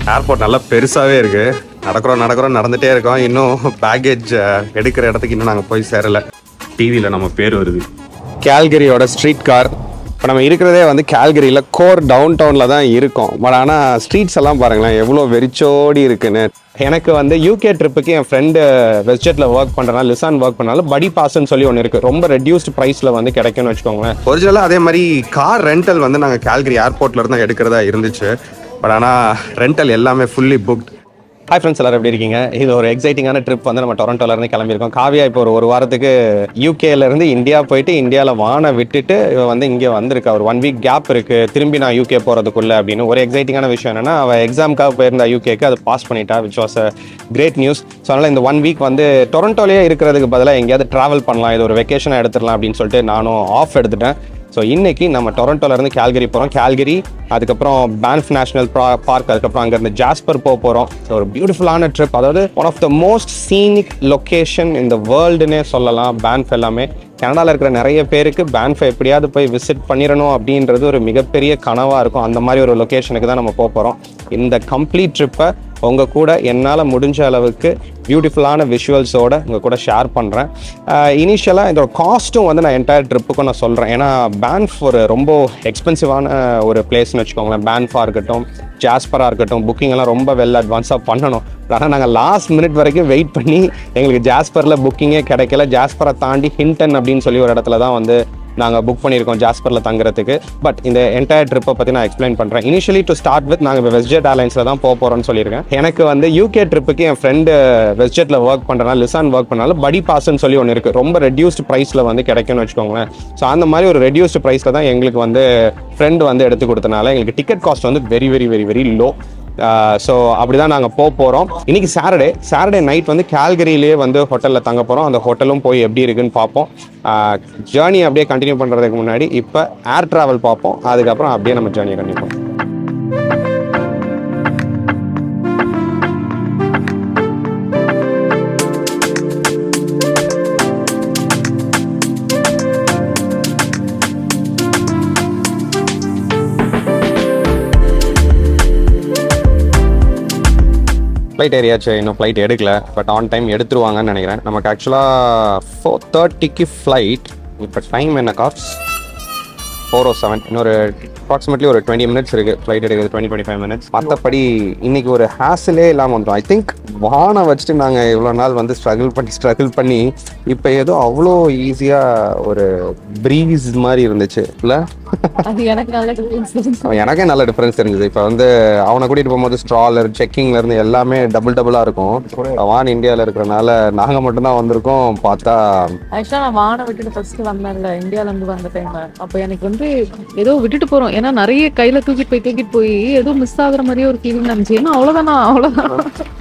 airport நல்லா பெருசாகவே இருக்கு நடக்கிறோம் நடக்கிறோம் நடந்துட்டே இருக்கோம் இன்னும் பேக்கேஜ் எடுக்கிற இடத்துக்கு இன்னும் நாங்கள் போய் சேரல டிவியில் நம்ம பேர் வருது கேல்கரியோட ஸ்ட்ரீட் கார் இப்போ நம்ம இருக்கிறதே வந்து கேல்கரியில் கோர் டவுன் டவுனில் தான் இருக்கோம் பட் ஆனால் ஸ்ட்ரீட்ஸ் எல்லாம் பாருங்களேன் எவ்வளோ வெறிச்சோடி இருக்குன்னு எனக்கு வந்து யூகே ட்ரிப்புக்கு என் ஃப்ரெண்டு வெஸ்டெட்டில் ஒர்க் பண்ணுறனால லிசான் ஒர்க் பண்ணாலும் படி பாஸ்ன்னு சொல்லி ஒன்று இருக்குது ரொம்ப ரெடியூஸ்ட் ப்ரைஸில் வந்து கிடைக்கும்னு வச்சுக்கோங்களேன் ஒரிஜினலாக அதே மாதிரி கார் ரெண்டல் வந்து நாங்கள் கேல்கரி ஏர்போர்ட்ல இருந்து தான் எடுக்கிறதா இருந்துச்சு பட் ஆனால் ரெண்டல் எல்லாமே ஃபுல்லி புக்ட் ஹாய் ஃப்ரெண்ட்ஸ் எல்லாரும் எப்படி இருக்கீங்க இது ஒரு எக்ஸைட்டிங்கான ட்ரிப் வந்து நம்ம டொரண்டோல இருந்து கிளம்பியிருக்கோம் காவியா இப்போ ஒரு ஒரு வாரத்துக்கு யூகேல இருந்து இந்தியா போயிட்டு இந்தியாவில் வானை விட்டுட்டு இவ வந்து இங்கே வந்திருக்கா ஒரு ஒன் வீக் கேப் இருக்கு திரும்பி நான் யூகே போறதுக்குள்ள அப்படின்னு ஒரு எக்ஸைட்டிங்கான விஷயம் என்னன்னா அவள் எக்ஸாமுக்காக போயிருந்தா யூகேக்கு அது பாஸ் பண்ணிட்டா which was a great news so அதனால் இந்த ஒன் வீக் வந்து டொரண்டோலேயே இருக்கிறதுக்கு பதிலாக எங்கேயாவது ட்ராவல் பண்ணலாம் இது ஒரு வெக்கேஷனாக எடுத்துடலாம் அப்படின்னு சொல்லிட்டு நானும் ஆஃப் எடுத்துட்டேன் ஸோ இன்னைக்கு நம்ம டொரண்டோல இருந்து கேல்கரி போகிறோம் கேல்கரி அதுக்கப்புறம் பேன்ஃப் நேஷனல் பார்க் அதுக்கப்புறம் அங்கேருந்து ஜாஸ்பர் போக போகிறோம் ஸோ ஒரு பியூட்டிஃபுல்லான ட்ரிப் அதாவது one of the most scenic location இந்த வேர்ல்டுன்னே சொல்லலாம் பேன்ஃப் எல்லாமே கனடாவில் இருக்கிற நிறைய பேருக்கு பேன்ஃபை எப்படியாவது போய் விசிட் பண்ணிடணும் அப்படின்றது ஒரு மிகப்பெரிய கனவாக இருக்கும் அந்த மாதிரி ஒரு லொக்கேஷனுக்கு தான் நம்ம போக போகிறோம் இந்த கம்ப்ளீட் ட்ரிப்பை உங்கள் கூட என்னால் முடிஞ்ச அளவுக்கு பியூட்டிஃபுல்லான விஷுவல்ஸோட உங்கள் கூட ஷேர் பண்ணுறேன் இனிஷியலாக இதோட காஸ்ட்டும் வந்து நான் என்டையர் ட்ரிப்புக்கும் நான் சொல்கிறேன் ஏன்னா பேன்ஃப் ஒரு ரொம்ப எக்ஸ்பென்சிவான ஒரு பிளேஸ்னு வச்சுக்கோங்களேன் பேன்ஃபாக இருக்கட்டும் ஜாஸ்பராக இருக்கட்டும் புக்கிங் எல்லாம் ரொம்ப வெல் அட்வான்ஸாக பண்ணணும் ஆனால் நாங்கள் லாஸ்ட் மினிட் வரைக்கும் வெயிட் பண்ணி எங்களுக்கு ஜாஸ்பரில் புக்கிங்கே கிடைக்கல ஜாஸ்பரை தாண்டி ஹிண்டன் அப்படின்னு சொல்லி ஒரு இடத்துல தான் வந்து நாங்கள் புக் பண்ணியிருக்கோம் ஜாஸ்பரில் தங்குறதுக்கு பட் இந்த என்டையர் ட்ரிப்பை பற்றி நான் எக்ஸ்பிளைன் பண்ணுறேன் இனிஷியலி டு ஸ்டார்ட் வித் நாங்கள் வெஸ்ட்ஜெட் ஏர்லைன்ஸில் தான் போக போகிறோம்னு சொல்லியிருக்கேன் எனக்கு வந்து யூகே ட்ரிப்புக்கு என் ஃப்ரெண்டு வெஸ்ட்ஜெட்டில் ஒர்க் பண்ணுறனால லிசான் ஒர்க் பண்ணாலும் படி பாஸ்ன்னு சொல்லி ஒன்று இருக்குது ரொம்ப ரெடியூஸ்ட் ப்ரைஸில் வந்து கிடைக்கும்னு வச்சுக்கோங்களேன் ஸோ அந்த மாதிரி ஒரு ரெடியூஸ்ட் ப்ரைஸில் தான் எங்களுக்கு வந்து ஃப்ரெண்டு வந்து எடுத்து கொடுத்தனால எங்களுக்கு டிக்கெட் காஸ்ட் வந்து very very very very low so அப்படி தான் நாங்கள் போக போகிறோம் இன்னைக்கு சாட்டர்டே சாட்டர்டே நைட் வந்து கேல்கரியிலேயே வந்து ஹோட்டலில் தங்க போகிறோம் அந்த ஹோட்டலும் போய் எப்படி இருக்குன்னு பார்ப்போம் ஜேர்னி அப்படியே கண்டினியூ பண்ணுறதுக்கு முன்னாடி இப்போ ஏர் ட்ராவல் பார்ப்போம் அதுக்கப்புறம் அப்படியே நம்ம ஜேர்னியை கண்டினியூ பண்ணுவோம் ஃப்ளைட் ஏரியாச்சு இன்னும் ஃப்ளைட் எடுக்கல பட் ஆன் டைம் எடுத்துருவாங்கன்னு நினைக்கிறேன் நமக்கு ஆக்சுவலாக ஃபோர் தேர்ட்டிக்கு ஃப்ளைட் இப்போ டைம் என்ன கார்ஸ் ஃபோர் ஓ செவன் இன்னொரு அப்ராக்சிமேட்லி ஒரு டுவெண்ட்டி மினிட்ஸ் இருக்குது ஃப்ளைட் எடுக்கிறது டுவெண்ட்டி டுவெண்ட்டி ஃபைவ் மினிட்ஸ் மற்றபடி இன்னைக்கு ஒரு ஹேசிலே இல்லாமல் வந்துடும் ஐ திங்க் வானை வச்சுட்டு நாங்கள் இவ்வளோ நாள் வந்து ஸ்ட்ரகிள் பண்ணி ஸ்ட்ரகிள் பண்ணி இப்போ ஏதோ அவ்வளோ ஈஸியாக ஒரு ப்ரீஸ் மாதிரி இருந்துச்சு இல்லை அது எனக்கு நல்ல டிஃபரன்ஸ் அவன் எனக்கே நல்ல டிஃபரன்ஸ் தெரிஞ்சது இப்போ வந்து அவனை கூட்டிட்டு போகும்போது ஸ்ட்ராலர் செக்கிங்ல இருந்து எல்லாமே டபுள் டபுளா இருக்கும் வான் இந்தியாவில் இருக்கிறனால நாங்க மட்டும்தான் வந்திருக்கோம் பார்த்தா ஆக்சுவலா நான் வானை விட்டுட்டு ஃபர்ஸ்ட் வந்தேன்ல இந்தியால இருந்து வந்த டைம்ல அப்ப எனக்கு வந்து ஏதோ விட்டுட்டு போறோம் ஏன்னா நிறைய கையில தூக்கிட்டு போய் தூக்கிட்டு போய் ஏதோ மிஸ் ஆகுற மாதிரியே ஒரு ஃபீலிங் இருந்துச்சு ஏன்னா அவ்வளவுதானா அவ்வளவுதான்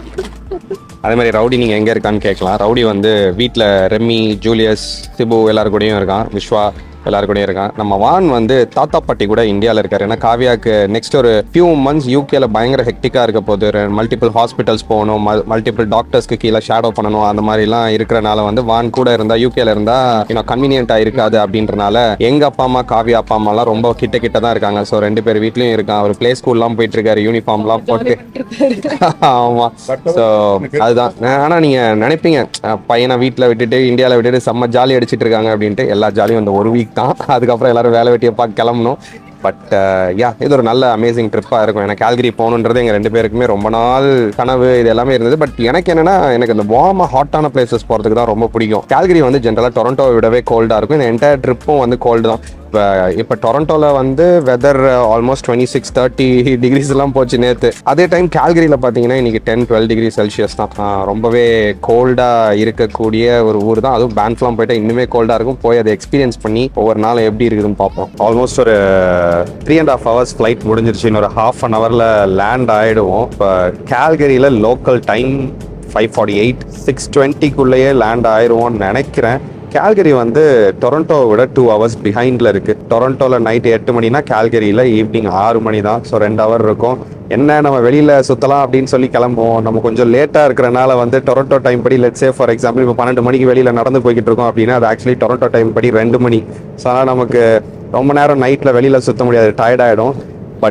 அதே மாதிரி ரவுடி நீங்க எங்க இருக்கான்னு கேட்கலாம் ரவுடி வந்து வீட்டில் ரெம்மி ஜூலியஸ் சிபு எல்லாரு கூடயும் இருக்கான் விஸ்வா எல்லாரு கூடயும் இருக்கான் நம்ம வான் வந்து தாத்தா பாட்டி கூட இந்தியாவில் இருக்காரு ஏன்னா காவியாக்கு நெக்ஸ்ட் ஒரு ஃபியூ மந்த்ஸ் யூகேல பயங்கர ஹெக்டிக்காக இருக்க போது மல்டிபிள் ஹாஸ்பிட்டல்ஸ் போகணும் மல்டிபிள் டாக்டர்ஸ்க்கு கீழே ஷேடோ பண்ணணும் அந்த மாதிரிலாம் இருக்கிறனால வந்து வான் கூட இருந்தா யூகேல இருந்தா இன்னும் கன்வீனியன்ட்டாக இருக்காது அப்படின்றனால எங்க அப்பா அம்மா காவியா அப்பா அம்மாலாம் ரொம்ப கிட்ட கிட்ட தான் இருக்காங்க ஸோ ரெண்டு பேர் வீட்லயும் இருக்கான் அவர் பிளே ஸ்கூல்லாம் போயிட்டு இருக்காரு யூனிஃபார்ம்லாம் போட்டு ஆமா ஸோ அதுதான் நான் ஆனா நீங்க நினைப்பீங்க அஹ் பையனை வீட்டில் விட்டுட்டு இந்தியாவில் விட்டுட்டு செம்ம ஜாலி அடிச்சிட்டு இருக்காங்க அப்படின்ட்டு எல்லா ஜாலியும் இந்த ஒரு வீக் தான் அதுக்கப்புறம் எல்லாரும் வேலை வெட்டியை பார்க்க கிளம்பணும் பட் யா இது ஒரு நல்ல அமேசிங் ட்ரிப்பாக இருக்கும் எனக்கு கால்கரி போகணுன்றது எங்கள் ரெண்டு பேருக்குமே ரொம்ப நாள் கனவு இது எல்லாமே இருந்தது பட் எனக்கு என்னன்னா எனக்கு இந்த வார்மாக ஹாட்டான பிளேசஸ் போகிறதுக்கு தான் ரொம்ப பிடிக்கும் கால்கரி வந்து ஜென்ரலாக டொரண்டோவை விடவே கோல்டாக இருக்கும் இந்த என்டையர் ட்ரிப்பும் வந்து கோல்டு தான் இப்போ இப்போ டொரண்டோவில் வந்து weather almost twenty six thirty டிகிரிஸ்லாம் போச்சு நேற்று அதே டைம் கேல்கரியில் பார்த்தீங்கன்னா இன்னைக்கு டென் டுவெல் டிகிரி செல்சியஸ் தான் ஆஹ் ரொம்பவே கோல்டாக இருக்கக்கூடிய ஒரு ஊர் தான் அதுவும் பேன்ஃப்லாம் போயிட்டா இன்னுமே கோல்டாக இருக்கும் போய் அதை எக்ஸ்பீரியன்ஸ் பண்ணி ஒவ்வொரு நாள் எப்படி இருக்குதுன்னு பார்ப்போம் ஆல்மோஸ்ட் ஒரு three and half hours flight முடிஞ்சிருச்சு இன்னொரு ஹாஃப் அன் ஹவரில் லேண்ட் ஆகிடுவோம் இப்போ கேல்கரியில் local time five forty eight six டுவெண்ட்டிக்குள்ளேயே லேண்ட் ஆயிடுவோம்னு நினைக்கிறேன் கேல்கரி வந்து டொரண்டோவை விட டூ ஹவர்ஸ் பிஹைண்டில் இருக்குது டொரண்டோவில் நைட் எட்டு மணினா கேல்கரியில் ஈவினிங் ஆறு மணி தான் ஸோ ரெண்டு ஹவர் இருக்கும் என்ன நம்ம வெளியில் சுற்றலாம் அப்படின்னு சொல்லி கிளம்புவோம் நம்ம கொஞ்சம் லேட்டாக இருக்கிறனால வந்து டொரண்டோ டைம் படி லெட்ஸே ஃபார் எக்ஸாம்பிள் இப்போ பன்னெண்டு மணிக்கு வெளியில் நடந்து போய்கிட்டு இருக்கோம் அப்படின்னா அது ஆக்சுவலி டொரண்டோ டைம் படி ரெண்டு மணி ஸோ அதனால் நமக்கு ரொம்ப நேரம் நைட்டில் வெளியில் சுற்ற முடியாது டயர்ட் ஆகிடும் பட்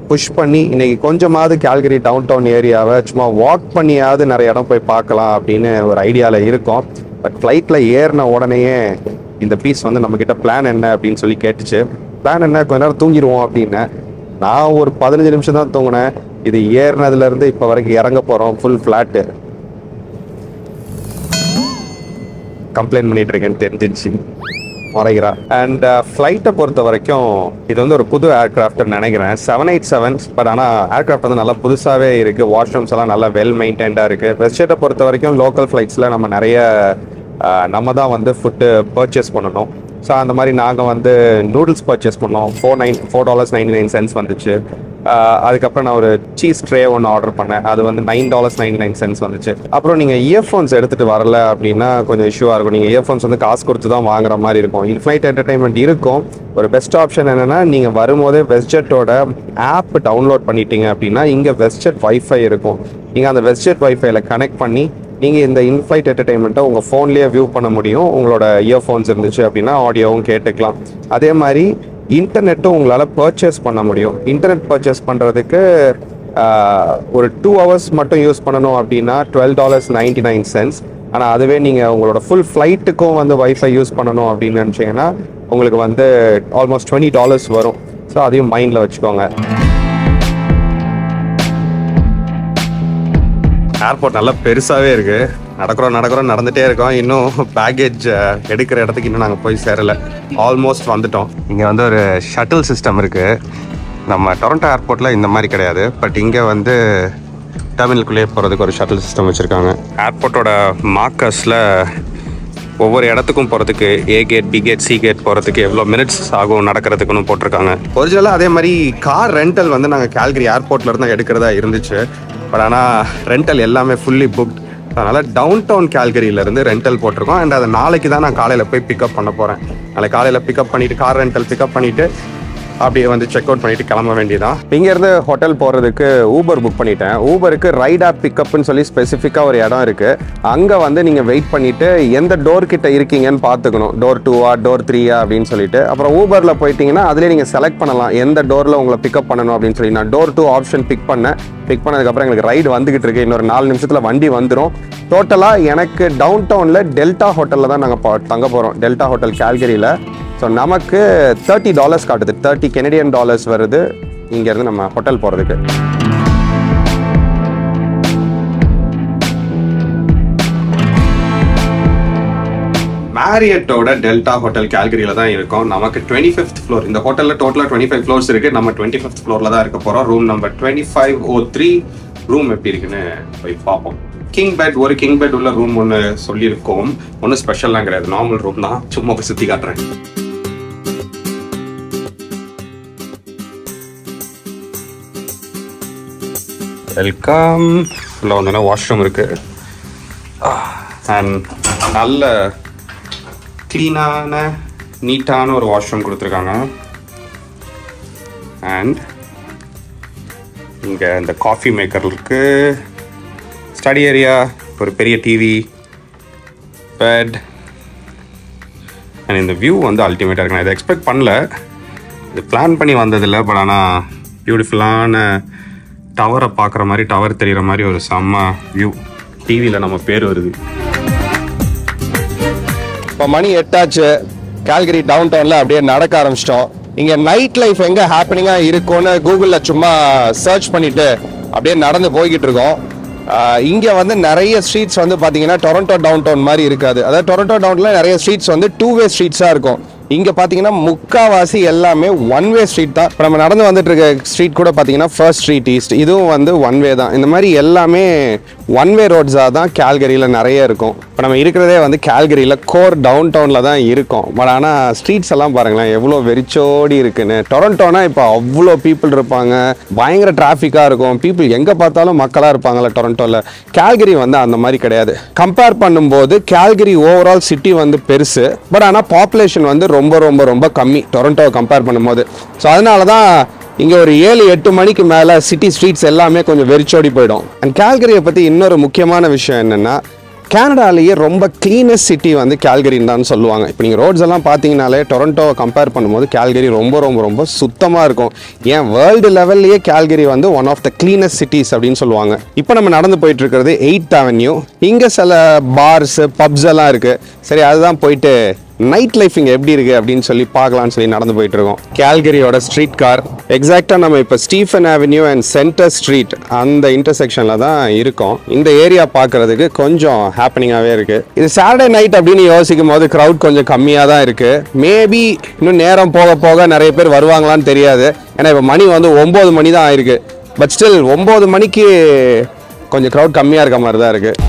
புஷ் பண்ணி இன்னைக்கு கொஞ்சமாவது கேல்கரி டவுன் டவுன் ஏரியாவை சும்மா வாக் பண்ணியாவது நிறைய இடம் போய் பார்க்கலாம் அப்படின்னு ஒரு ஐடியாவில் இருக்கோம் பட் ஃப்ளைட்டில் ஏறின உடனேயே இந்த பீஸ் வந்து நம்மக்கிட்ட பிளான் என்ன அப்படின்னு சொல்லி கேட்டுச்சு பிளான் என்ன கொஞ்ச நேரம் தூங்கிடுவோம் அப்படின்னேன் நான் ஒரு பதினஞ்சு நிமிஷம் தான் தூங்கினேன் இது ஏறினதுலேருந்து இப்போ வரைக்கும் இறங்க போகிறோம் ஃபுல் ஃப்ளாட்டு கம்ப்ளைண்ட் பண்ணிட்டு இருக்கேன்னு தெரிஞ்சிருச்சு முறைகிறா அண்ட் ஃப்ளைட்டை பொறுத்த வரைக்கும் இது வந்து ஒரு புது ஏர்கிராஃப்ட்னு நினைக்கிறேன் செவன் எயிட் செவன்ஸ் பட் ஆனால் ஏர்கிராஃப்ட் வந்து நல்லா புதுசாகவே இருக்குது வாஷ்ரூம்ஸ் எல்லாம் நல்லா வெல் மெயின்டைன்டாக இருக்குது வெஸ்டேட்டை பொறுத்த வரைக்கும் லோக்கல் ஃப்ளைட்ஸில் நம்ம நிறைய அஹ், நம்ம தான் வந்து ஃபுட்டு பர்ச்சேஸ் பண்ணணும் ஸோ அந்த மாதிரி நாங்கள் வந்து நூடுல்ஸ் பர்ச்சேஸ் பண்ணோம் four nine four dollars ninety nine cents வந்துச்சு ஆஹ் அதுக்கப்புறம் நான் ஒரு சீஸ் ட்ரே ஒன்று ஆர்டர் பண்ணேன் அது வந்து nine dollars ninety nine cents வந்துச்சு அப்புறம் நீங்கள் இயர்ஃபோன்ஸ் எடுத்துகிட்டு வரல அப்படின்னா கொஞ்சம் இஷ்யூவாக இருக்கும் நீங்கள் இயர்ஃபோன்ஸ் வந்து காசு கொடுத்து தான் வாங்குற மாதிரி இருக்கும் இன்ஃப்ளைட் என்டர்டைன்மெண்ட் இருக்கும் ஒரு பெஸ்ட் ஆப்ஷன் என்னென்னா நீங்கள் வரும்போதே வெஸ்ட்ஜெட்டோட ஆப் டவுன்லோட் பண்ணிட்டீங்க அப்படின்னா இங்கே வெஸ்ட்ஜெட் வைஃபை இருக்கும் நீங்கள் அந்த வெஸ்ட்ஜெட் வைஃபைல கனெக்ட் பண்ணி நீங்கள் இந்த இன்ஃப்ளைட் என்டர்டைன்மெண்ட்டை உங்கள் ஃபோன்லேயே வியூ பண்ண முடியும் உங்களோட இயர்ஃபோன்ஸ் இருந்துச்சு அப்படின்னா ஆடியோவும் கேட்டுக்கலாம் அதே மாதிரி இன்டர்நெட்டும் உங்களால் பர்ச்சேஸ் பண்ண முடியும் இன்டர்நெட் பர்ச்சேஸ் பண்ணுறதுக்கு ஒரு டூ ஹவர்ஸ் மட்டும் யூஸ் பண்ணணும் அப்படின்னா twelve dollars ninety nine cents ஆனால் அதுவே நீங்கள் உங்களோட ஃபுல் ஃப்ளைட்டுக்கும் வந்து வைஃபை யூஸ் பண்ணணும் அப்படின்னு நினச்சிங்கன்னா உங்களுக்கு வந்து ஆல்மோஸ்ட் டுவெண்ட்டி டாலர்ஸ் வரும் ஸோ அதையும் மைண்டில் வச்சுக்கோங்க ஏர்போர்ட் நல்லா பெருசாகவே இருக்கு நடக்கிறோம் நடக்கிறோம் நடந்துட்டே இருக்கோம் இன்னும் பேக்கேஜ் எடுக்கிற இடத்துக்கு இன்னும் நாங்கள் போய் சேரலை ஆல்மோஸ்ட் வந்துட்டோம் இங்கே வந்து ஒரு ஷட்டில் சிஸ்டம் இருக்கு நம்ம டொரண்டோ ஏர்போர்ட்டில் இந்த மாதிரி கிடையாது பட் இங்கே வந்து டெர்மினலுக்குள்ளேயே போகிறதுக்கு ஒரு ஷட்டில் சிஸ்டம் வச்சுருக்காங்க ஏர்போர்ட்டோட மார்க்கர்ஸில் ஒவ்வொரு இடத்துக்கும் போகிறதுக்கு A gate B gate C gate போகிறதுக்கு எவ்வளோ மினிட்ஸ் ஆகும் நடக்கிறதுக்குன்னு போட்டிருக்காங்க ஒரிஜினலாக அதே மாதிரி கார் ரெண்டல் வந்து நாங்கள் கேல்கரி ஏர்போர்ட்ல இருந்து எடுக்கிறதா இருந்துச்சு பட் ஆனால் ரெண்டல் எல்லாமே ஃபுல்லி புக்ட் அதனால் டவுன் டவுன் கேல்கரியிலேருந்து ரெண்டல் போட்டிருக்கோம் அண்ட் அதை நாளைக்கு தான் நான் காலையில் போய் பிக்கப் பண்ண போகிறேன் நாளைக்கு காலையில் பிக்கப் பண்ணிவிட்டு கார் ரெண்டல் பிக்கப் பண்ணிவிட்டு அப்படியே வந்து செக் அவுட் பண்ணிட்டு கிளம்ப வேண்டியதான் இங்கேருந்து ஹோட்டல் போகிறதுக்கு ஊபர் புக் பண்ணிட்டேன் ஊபருக்கு ரைட் ஆப் பிக்கப்னு சொல்லி ஸ்பெசிஃபிக்காக ஒரு இடம் இருக்குது அங்கே வந்து நீங்கள் வெயிட் பண்ணிவிட்டு எந்த டோர் கிட்ட இருக்கீங்கன்னு பார்த்துக்கணும் டோர் டூவா டோர் த்ரீயா அப்படின்னு சொல்லிட்டு அப்புறம் ஊபரில் போயிட்டீங்கன்னா அதிலே நீங்கள் செலக்ட் பண்ணலாம் எந்த டோரில் உங்களை பிக்கப் பண்ணணும் அப்படின்னு சொல்லி நான் டோர் டூ ஆப்ஷன் பிக் பண்ணேன் பிக் பண்ணதுக்கப்புறம் எங்களுக்கு ரைடு வந்துகிட்டு இருக்கு இன்னொரு நாலு நிமிஷத்தில் வண்டி வந்துடும் டோட்டலாக எனக்கு டவுன் டவுனில் டெல்டா ஹோட்டலில் தான் நாங்கள் தங்க போகிறோம் டெல்டா ஹோட்டல் கேல்கரியில் ஸோ நமக்கு தேர்ட்டி டாலர்ஸ் காட்டுது தேர்ட்டி கெனடியன் டாலர்ஸ் வருது இங்கேருந்து நம்ம ஹோட்டல் போகிறதுக்கு மேரியட்டோட டெல்டா ஹோட்டல் கேல்கரியில் தான் இருக்கோம் நமக்கு டுவெண்ட்டி ஃபிஃப்த் ஃப்ளோர் இந்த ஹோட்டலில் டோட்டலாக டுவெண்ட்டி ஃபைவ் ஃப்ளோர்ஸ் இருக்குது நம்ம டுவெண்ட்டி ஃபிஃப்த் ஃப்ளோரில் தான் இருக்க போகிறோம் room number twenty five O three room எப்படி இருக்குன்னு போய் பார்ப்போம் கிங் பெட் ஒரு கிங் பெட் உள்ள ரூம் ஒன்று சொல்லியிருக்கோம் ஒன்றும் ஸ்பெஷல்லாம் கிடையாது நார்மல் ரூம் தான் சும்மா போய் சுற்றி காட்டுறேன் வெல்கம் உள்ள வந்தோன்னா வாஷ்ரூம் இருக்கு அண்ட் நல்ல க்ளீனான நீட்டான ஒரு வாஷ்ரூம் கொடுத்துருக்காங்க அண்ட் இங்கே இந்த காஃபி மேக்கர் இருக்கு ஸ்டடி ஏரியா ஒரு பெரிய டிவி பெட் அண்ட் இந்த வியூ வந்து அல்டிமேட்டாக இருக்கு நான் இதை எக்ஸ்பெக்ட் பண்ணல இது பிளான் பண்ணி வந்ததில்லை பட் ஆனால் பியூட்டிஃபுல்லான டவரை பார்க்குற மாதிரி டவர் தெரிகிற மாதிரி ஒரு செம்ம வியூ டிவியில் நம்ம பேர் வருது இப்போ மணி எட்டாச்சு கால்கரி டவுன் டவுனில் அப்படியே நடக்க ஆரம்பிச்சிட்டோம் இங்கே நைட் லைஃப் எங்கே ஹாப்பனிங்காக இருக்கும்னு கூகுளில் சும்மா சர்ச் பண்ணிட்டு அப்படியே நடந்து போய்கிட்டு இருக்கோம் ஆஹ் இங்க வந்து நிறைய ஸ்ட்ரீட்ஸ் வந்து பாத்தீங்கன்னா டொரண்டோ டவுன் டவுன் மாதிரி இருக்காது அதாவது டொரண்டோ டவுன்ல நிறைய ஸ்ட்ரீட்ஸ் வந்து டூ வே ஸ்ட்ரீட்ஸா இருக்கும் இங்க பாத்தீங்கன்னா முக்காவாசி எல்லாமே ஒன் வே ஸ்ட்ரீட் தான் இப்போ நம்ம நடந்து வந்துட்டு இருக்க ஸ்ட்ரீட் கூட பாத்தீங்கன்னா ஃபர்ஸ்ட் ஸ்ட்ரீட் ஈஸ்ட் இதுவும் வந்து ஒன் வே தான் இந்த மாதிரி எல்லாமே ஒன் வே ரோட்ஸாக தான் கேல்கரியில் நிறைய இருக்கும் இப்போ நம்ம இருக்கிறதே வந்து கேல்கரியில் கோர் டவுன் டவுனில் தான் இருக்கோம் பட் ஆனால் ஸ்ட்ரீட்ஸ் எல்லாம் பாருங்களேன் எவ்வளோ வெறிச்சோடி இருக்குன்னு டொரண்டோனா இப்போ அவ்வளோ பீப்புள் இருப்பாங்க பயங்கர டிராஃபிக்காக இருக்கும் பீப்புள் எங்கே பார்த்தாலும் மக்களாக இருப்பாங்கல்ல டொரண்டோவில் கேல்கரி வந்து அந்த மாதிரி கிடையாது கம்பேர் பண்ணும்போது கேல்கரி ஓவரால் சிட்டி வந்து பெருசு பட் ஆனால் பாப்புலேஷன் வந்து ரொம்ப ரொம்ப ரொம்ப கம்மி டொரண்டோவை கம்பேர் பண்ணும்போது ஸோ அதனால தான் இங்கே ஒரு ஏழு எட்டு மணிக்கு மேலே சிட்டி ஸ்ட்ரீட்ஸ் எல்லாமே கொஞ்சம் வெறிச்சோடி போயிடும் அண்ட் கேல்கரியை பற்றி இன்னொரு முக்கியமான விஷயம் என்னென்னா கனடாலேயே ரொம்ப க்ளீனஸ்ட் சிட்டி வந்து கேல்கரின்னு தான் சொல்லுவாங்க இப்போ நீங்கள் ரோட்ஸ் எல்லாம் பார்த்தீங்கனாலே டொரண்டோவை கம்பேர் பண்ணும்போது கேல்கரி ரொம்ப ரொம்ப ரொம்ப சுத்தமாக இருக்கும் ஏன் வேர்ல்டு லெவல்லையே கேல்கரி வந்து one of the cleanest cities அப்படின்னு சொல்லுவாங்க இப்போ நம்ம நடந்து போயிட்டு இருக்கிறது எயித் அவென்யூ இங்கே சில பார்ஸ் பப்ஸ் எல்லாம் இருக்குது சரி அதுதான் போயிட்டு நைட் லைஃப் இங்கே எப்படி இருக்கு அப்படின்னு சொல்லி பார்க்கலாம்னு சொல்லி நடந்து போயிட்டு இருக்கோம் கேல்கரியோட ஸ்ட்ரீட் கார் எக்ஸாக்டாக நம்ம இப்போ Stephen Avenue and Centre Street அந்த இன்டர்செக்ஷனில் தான் இருக்கோம் இந்த ஏரியா பார்க்கறதுக்கு கொஞ்சம் ஹாப்பனிங்காகவே இருக்கு இது சாட்டர்டே நைட் அப்படின்னு யோசிக்கும் போது க்ரௌட் கொஞ்சம் கம்மியாக தான் இருக்கு மேபி இன்னும் நேரம் போக போக நிறைய பேர் வருவாங்களான்னு தெரியாது ஏன்னா இப்போ மணி வந்து ஒம்பது மணி தான் ஆயிருக்கு பட் ஸ்டில் ஒம்பது மணிக்கு கொஞ்சம் க்ரௌட் கம்மியாக இருக்க மாதிரி தான் இருக்குது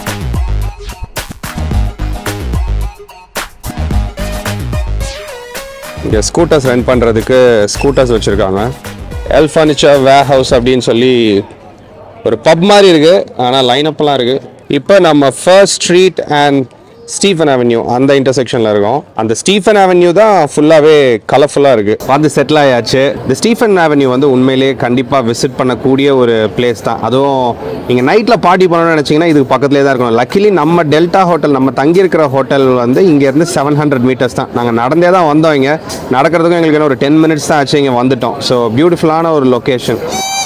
இங்கே ஸ்கூட்டர்ஸ் ரெண்ட் பண்ணுறதுக்கு ஸ்கூட்டர்ஸ் வச்சுருக்காங்க எல் ஃபர்னிச்சர் வேர் ஹவுஸ் அப்படின்னு சொல்லி ஒரு பப் மாதிரி இருக்குது ஆனால் லைனப்லாம் இருக்குது இப்போ நம்ம First Street and Stephen Avenue அந்த இன்டர்செக்ஷனில் இருக்கோம் அந்த ஸ்டீஃபன் அவென்யூ தான் ஃபுல்லாகவே கலர்ஃபுல்லாக இருக்குது வந்து செட்டில் ஆயாச்சு இந்த ஸ்டீஃபன் அவென்யூ வந்து உண்மையிலேயே கண்டிப்பாக விசிட் பண்ணக்கூடிய ஒரு பிளேஸ் தான் அதுவும் நீங்கள் நைட்டில் பார்ட்டி பண்ணணும்னு நினச்சிங்கன்னா இதுக்கு பக்கத்துலேயே தான் இருக்கணும் லக்கிலி நம்ம டெல்டா ஹோட்டல் நம்ம தங்கியிருக்கிற ஹோட்டல் வந்து இங்கேருந்து செவன் ஹண்ட்ரட் மீட்டர்ஸ் தான் நாங்கள் நடந்தே தான் வந்தோம் இங்கே நடக்கிறதுக்கும் எங்களுக்கு இன்னும் ஒரு டென் மினிட்ஸ் தான் ஆச்சு இங்கே வந்துட்டோம் ஸோ பியூட்டிஃபுல்லான ஒரு லொக்கேஷன்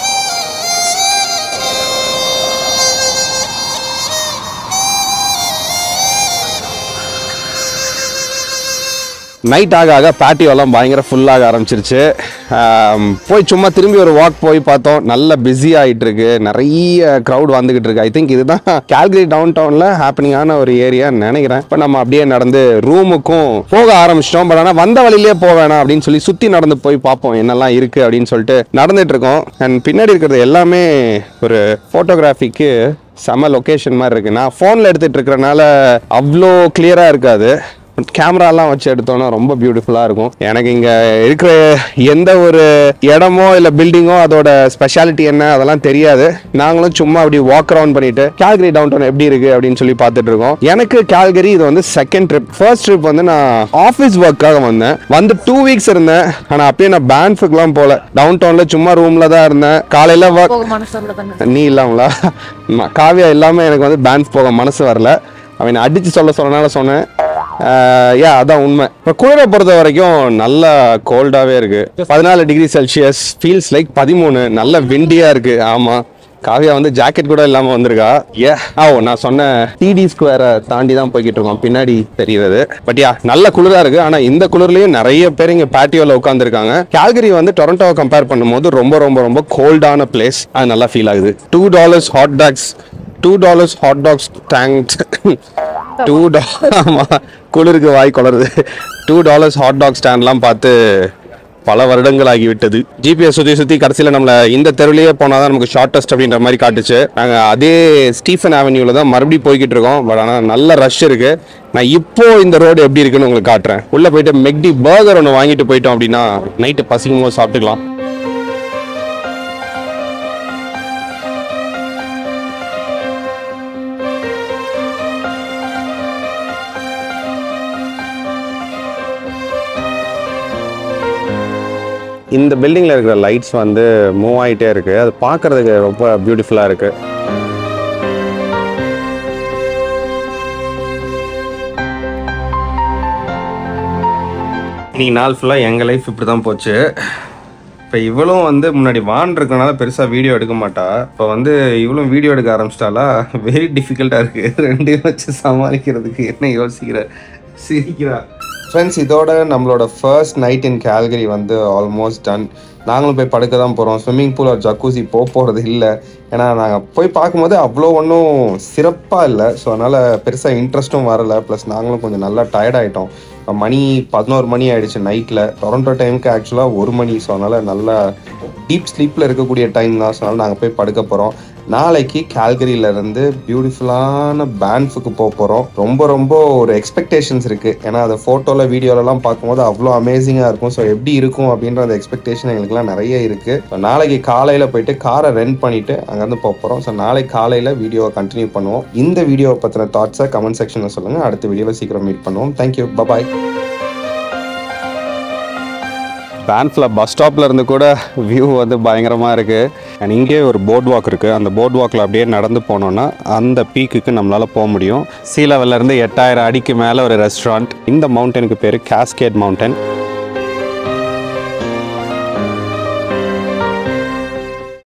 நைட் ஆக ஆக பேட்டியோலாம் பயங்கர ஃபுல்லாக ஆரம்பிச்சிருச்சு ஆம், போய் சும்மா திரும்பி ஒரு வாக் போய் பார்த்தோம் நல்ல பிஸி ஆகிட்டு இருக்கு நிறைய க்ரௌட் வந்துகிட்டு இருக்கு ஐ திங்க் இதுதான் கால்கரி டவுன் டவுனில் ஹாப்பனிங்கான ஒரு ஏரியான்னு நினைக்கிறேன் இப்போ நம்ம அப்படியே நடந்து ரூமுக்கும் போக ஆரம்பிச்சிட்டோம் பட் ஆனால் வந்த வழியிலே போக வேணாம் அப்படின்னு சொல்லி சுற்றி நடந்து போய் பார்ப்போம் என்னெல்லாம் இருக்கு அப்படின்னு சொல்லிட்டு நடந்துட்டு இருக்கோம் அண்ட் பின்னாடி இருக்கிறது எல்லாமே ஒரு ஃபோட்டோகிராஃபிக்கு செம லொக்கேஷன் மாதிரி இருக்கு நான் ஃபோனில் எடுத்துட்டு இருக்கிறனால அவ்வளோ கிளியராக இருக்காது கேமராலாம் வச்சு எடுத்தோம்னா ரொம்ப பியூட்டிஃபுல்லாக இருக்கும் எனக்கு இங்கே இருக்கிற எந்த ஒரு இடமோ இல்லை பில்டிங்கோ அதோட ஸ்பெஷாலிட்டி என்ன அதெல்லாம் தெரியாது நாங்களும் சும்மா அப்படி வாக் அரவுண்ட் பண்ணிட்டு கால்கரி டவுன் டவுன் எப்படி இருக்கு அப்படின்னு சொல்லி பார்த்துட்டு இருக்கோம் எனக்கு கால்கரி இது வந்து செகண்ட் ட்ரிப் ஃபர்ஸ்ட் ட்ரிப் வந்து நான் ஆஃபீஸ் ஒர்க்காக வந்தேன் வந்து டூ வீக்ஸ் இருந்தேன் ஆனால் அப்பயே நான் பேன்ஃபுக்கெலாம் போகல டவுன் டவுனில் சும்மா ரூமில் தான் இருந்தேன் காலையில் ஒர்க் போக மனசு வரல தானே நீ இல்லாமலா ம- காவியா இல்லாமல் எனக்கு வந்து பேன்ஸ் போக மனசு வரல அவன் அடித்து சொல்ல சொன்னனால சொன்னேன் யா அதான் உண்மை இப்போ குளிரை பொறுத்த வரைக்கும் நல்ல கோல்டாகவே இருக்கு பதினாலு டிகிரி செல்சியஸ் ஃபீல்ஸ் லைக் பதிமூணு நல்ல விண்டியாக இருக்கு ஆமாம் காவியா வந்து ஜாக்கெட் கூட இல்லாமல் வந்திருக்கா ஏ ஆ ஓ நான் சொன்ன டிடி ஸ்கொயரை தாண்டி தான் போய்கிட்டு இருக்கோம் பின்னாடி தெரியுது பட் யா நல்ல குளிரா இருக்கு ஆனால் இந்த குளிர்லயும் நிறைய பேர் இங்கே பேட்டியோவில் உட்காந்துருக்காங்க கால்கரி வந்து டொரண்டோவை கம்பேர் பண்ணும்போது ரொம்ப ரொம்ப ரொம்ப கோல்டான பிளேஸ் அது நல்லா ஃபீல் ஆகுது two dollars hot dogs two dollars hot dogs டேங்க் டூ டா ஆமாம் குளிருக்கு வாய் குளருது டூ டாலர்ஸ் ஹாட் டாக் ஸ்டாண்ட்லாம் பார்த்து பல வருடங்கள் ஆகிவிட்டது ஜிபிஎஸ் சுற்றி சுற்றி கடைசியில் நம்மளை இந்த தெருவிலேயே போனால் தான் நமக்கு ஷார்ட்டஸ்ட் அப்படின்ற மாதிரி காட்டுச்சு நாங்கள் அதே ஸ்டீஃபன் அவென்யூவில் தான் மறுபடியும் போய்கிட்டு இருக்கோம் பட் ஆனால் நல்ல ரஷ் இருக்கு நான் இப்போ இந்த ரோடு எப்படி இருக்குன்னு உங்களுக்கு காட்டுறேன் உள்ளே போயிட்டு மெக்டி பர்கர் ஒன்று வாங்கிட்டு போயிட்டோம் அப்படின்னா நைட்டு பசிக்கும் போது சாப்பிட்டுக்கலாம் இந்த பில்டிங்கில் இருக்கிற லைட்ஸ் வந்து மூவ் ஆகிட்டே இருக்குது அது பார்க்குறதுக்கு ரொம்ப பியூட்டிஃபுல்லாக இருக்குது இன்னைக்கு நாள் ஃபுல்லாக எங்கள் லைஃப் இப்படி தான் போச்சு இப்போ இவளும் வந்து முன்னாடி வான் இருக்கனால பெருசாக வீடியோ எடுக்க மாட்டா இப்போ வந்து இவளும் வீடியோ எடுக்க ஆரம்பிச்சிட்டாலா வெரி டிஃபிகல்ட்டாக இருக்குது ரெண்டையும் வச்சு சமாளிக்கிறதுக்கு என்ன யோசிக்கிற சிரிக்கிறா ஃப்ரெண்ட்ஸ் இதோட நம்மளோட ஃபர்ஸ்ட் நைட் இன் கேல்கரி வந்து ஆல்மோஸ்ட் டன் நாங்களும் போய் படுக்க தான் போகிறோம் ஸ்விம்மிங் பூல் ஒரு ஜக்கூசி போக போகிறது இல்லை ஏன்னா நாங்கள் போய் பார்க்கும்போது அவ்வளோ ஒன்றும் சிறப்பாக இல்லை ஸோ அதனால் பெருசாக இன்ட்ரெஸ்ட்டும் வரல ப்ளஸ் நாங்களும் கொஞ்சம் நல்லா டயர்ட் ஆகிட்டோம் இப்போ மணி பதினோரு மணி ஆயிடுச்சு நைட்டில் டொரண்டோ டைமுக்கு ஆக்சுவலாக ஒரு மணி ஸோ அதனால் நல்லா டீப் ஸ்லீப்பில் இருக்கக்கூடிய டைம் தான் ஸோ அதனால் நாங்கள் போய் படுக்க போகிறோம் நாளைக்கு கால்கரியில இருந்து பியூட்டிஃபுல்லான பேன்ஃபுக்கு போக போகிறோம் ரொம்ப ரொம்ப ஒரு எக்ஸ்பெக்டேஷன்ஸ் இருக்குது ஏன்னா அதை ஃபோட்டோவில் வீடியோலலாம் பார்க்கும்போது அவ்வளோ அமேசிங்காக இருக்கும் ஸோ எப்படி இருக்கும் அப்படின்ற அந்த எக்ஸ்பெக்டேஷன் எங்களுக்குலாம் நிறைய இருக்குது ஸோ நாளைக்கு காலையில் போயிட்டு காரை ரெண்ட் பண்ணிவிட்டு அங்கேருந்து போக போகிறோம் ஸோ நாளைக்கு காலையில் வீடியோவை கண்டினியூ பண்ணுவோம் இந்த வீடியோவை பற்றின தாட்ஸை கமெண்ட் செக்ஷனில் சொல்லுங்கள் அடுத்த வீடியோவில் சீக்கிரம் மீட் பண்ணுவோம் தேங்க்யூ பபாய் பேன்ஃபில் பஸ் ஸ்டாப்ல இருந்து கூட வியூ வந்து பயங்கரமாக இருக்குது அண்ட் இங்கே ஒரு போர்ட் வாக் இருக்குது அந்த போர்ட் வாக்கில் அப்படியே நடந்து போனோன்னா அந்த பீக்குக்கு நம்மளால் போக முடியும் சீ லெவல்ல இருந்து எட்டாயிரம் அடிக்கு மேலே ஒரு ரெஸ்டாரண்ட் இந்த மவுண்டனுக்கு பேர் கேஸ்கேட் மவுண்டன்